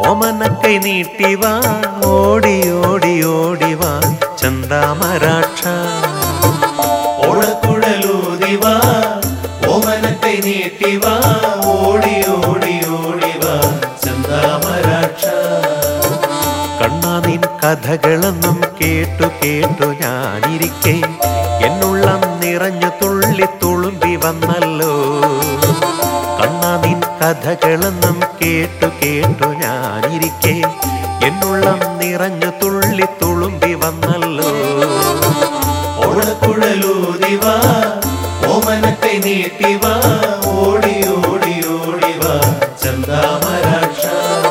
ഓമനക്കൈ നീട്ടിവാ ഓടി ഓടി ഓടിവാ ചന്താമരാക്ഷ ഓളക്കുഴലൂതിവാ ഓമനക്കൈ നീട്ടിവാ ഓടി ഓടി ഓടിവാ ചന്താമരാക്ഷ കണ്ണാനിൻ കഥകളെന്നും കേട്ടു കേട്ടു ഞാനിരിക്കെ എന്നുള്ളം നിറഞ്ഞു തുള്ളി തുളുമ്പി വന്നല്ലോ കണ്ണാനിൻ കഥകളെന്നും കേട്ടു കേട്ടു ഞാനിരിക്കെ എന്നുള്ളം നിറഞ്ഞു തുള്ളി തുളുമ്പി വന്നല്ലോ ഓളക്കുഴലൂതിവാ ഓമനക്കൈ നീട്ടിവാ ഓടി ഓടി ഓടിവാ ചന്താമരാക്ഷ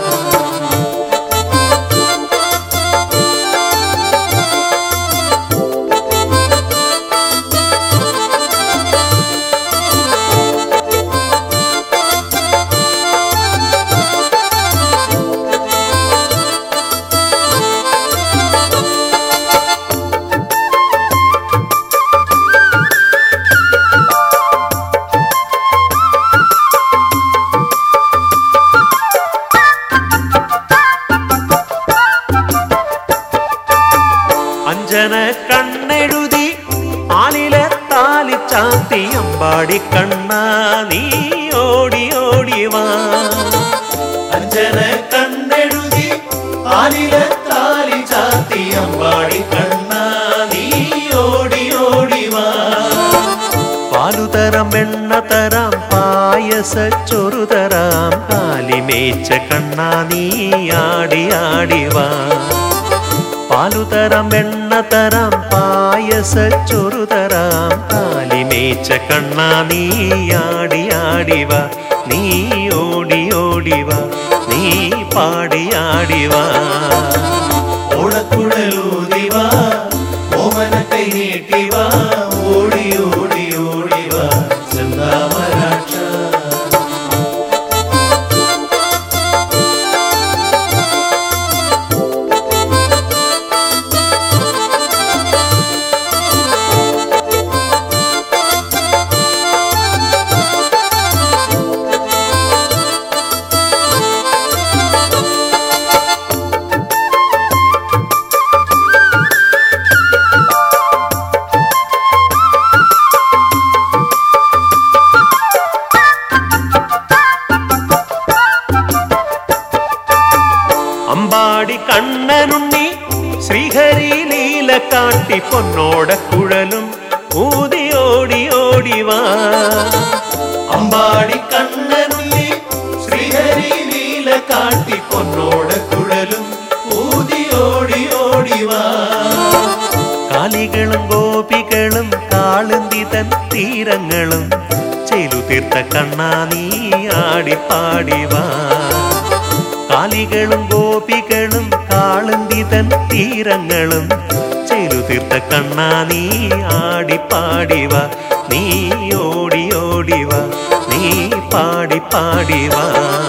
അഞ്ജന കണ്ണെഴുതി ആലിലെ താലി ചാത്തി അമ്പാടി കണ്ണാ നീ ഓടി ഓടി വാ അഞ്ജന കണ്ണെഴുതി ആലിലെ താലി ചാത്തി അമ്പാടി കണ്ണാ നീ ഓടി ഓടി വാ പാലുതരം വെണ്ണ തരാം പായസ ചൊറു തരാം കാലിമേച്ച കണ്ണാ നീ ആടി ആടി വാ പാലുതരം വെണ്ണ തരാം പായസ ചൊറു തരാം കാലിമേച്ച കണ്ണാ നീ ആടി ആടി വാ നീ ഓടി ഓടി വാ നീ പാടി ആടി വാ ഓളക്കുഴലൂതിവാ ഓമനക്കൈ നീട്ടിവാ ഓടി ഓടി ഓടിവാ ചന്താമരാക്ഷ അമ്പാടി കണ്ണനുണ്ണി ശ്രീഹരി ലീല കാട്ടി പൊന്നോട കുഴലും ഊതി ഓടി ഓടി വാ അമ്പാടി കണ്ണനുള്ളി ശ്രീഹരി ലീല കാട്ടി പൊന്നോട കുഴലും ഊതി ഓടി ഓടിവാ കാലികളും ഗോപികളും കാളുന്തി തൻ തീരങ്ങളും ചെയ്തു തീർത്ത കണ്ണാ നീ ആടി പാടി വാ കാലികളും ഗോപികളും കാളുന്തി തൻ തീരങ്ങളും ചെയ്തു തീർത്ത കണ്ണാ നീ ആടി പാടി വാ നീ ഓടി ഓടി വാ നീ പാടി പാടി വാ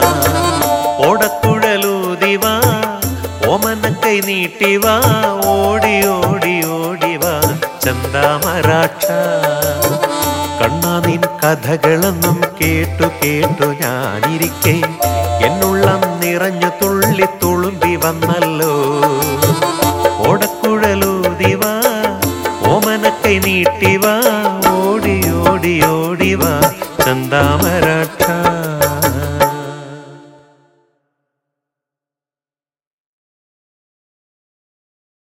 ഓടക്കുഴലൂതി വാ ഓമനക്കൈ നീട്ടി വാ ഓടി ഓടി ഓടി വാ ചന്താമരാക്ഷ കണ്ണാ നിൻ കഥകളെന്നും കേട്ടു കേട്ടു ഞാനിരിക്കെ എന്നുള്ളം നിറഞ്ഞു തുള്ളി തുളുമ്പി വന്നല്ലോ ഓടക്കുഴലൂതി വാ ഓമനക്കൈ നീട്ടി വാ ഓടി ഓടി ഓടി വാ ചന്താമരാക്ഷ